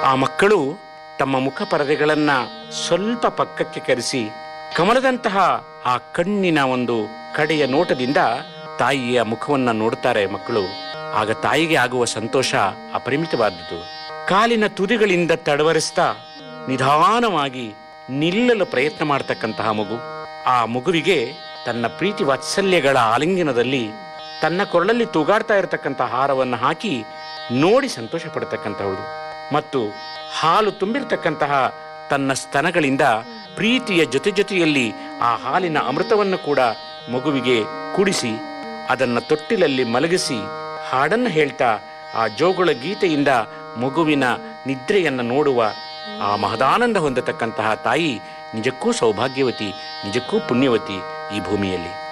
ಆ ಮಕ್ಕಳು ತಮ್ಮ ಮುಖ ಪರದೆಗಳನ್ನ ಸ್ವಲ್ಪ ಪಕ್ಕಕ್ಕೆ ಕರೆಸಿ ಕಮಲದಂತಹ ಆ ಕಣ್ಣಿನ ಒಂದು ಕಡೆಯ ನೋಟದಿಂದ ತಾಯಿಯ ಮುಖವನ್ನ ನೋಡುತ್ತಾರೆ ಮಕ್ಕಳು ಆಗ ತಾಯಿಗೆ ಆಗುವ ಸಂತೋಷ ಅಪರಿಮಿತವಾದದ್ದು ಕಾಲಿನ ತುದಿಗಳಿಂದ ತಡವರಿಸ್ತಾ ನಿಧಾನವಾಗಿ ನಿಲ್ಲಲು ಪ್ರಯತ್ನ ಮಾಡತಕ್ಕಂತಹ ಮಗು ಆ ಮಗುವಿಗೆ ತನ್ನ ಪ್ರೀತಿ ವಾತ್ಸಲ್ಯಗಳ ಆಲಿಂಗನದಲ್ಲಿ ತನ್ನ ಕೊರಳಲ್ಲಿ ತೂಗಾಡ್ತಾ ಇರತಕ್ಕಂತಹ ಹಾರವನ್ನು ಹಾಕಿ ನೋಡಿ ಸಂತೋಷ ಪಡತಕ್ಕಂಥವಳು ಮತ್ತು ಹಾಲು ತುಂಬಿರತಕ್ಕಂತಹ ತನ್ನ ಸ್ತನಗಳಿಂದ ಪ್ರೀತಿಯ ಜೊತೆ ಜೊತೆಯಲ್ಲಿ ಆ ಹಾಲಿನ ಅಮೃತವನ್ನು ಕೂಡ ಮಗುವಿಗೆ ಕುಡಿಸಿ ಅದನ್ನ ತೊಟ್ಟಿಲಲ್ಲಿ ಮಲಗಿಸಿ ಹಾಡನ್ನು ಹೇಳ್ತಾ ಆ ಜೋಗುಳ ಗೀತೆಯಿಂದ ಮಗುವಿನ ನಿದ್ರೆಯನ್ನು ನೋಡುವ ಆ ಮಹದಾನಂದ ಹೊಂದತಕ್ಕಂತಹ ತಾಯಿ ನಿಜಕ್ಕೂ ಸೌಭಾಗ್ಯವತಿ ನಿಜಕ್ಕೂ ಪುಣ್ಯವತಿ ಈ ಭೂಮಿಯಲ್ಲಿ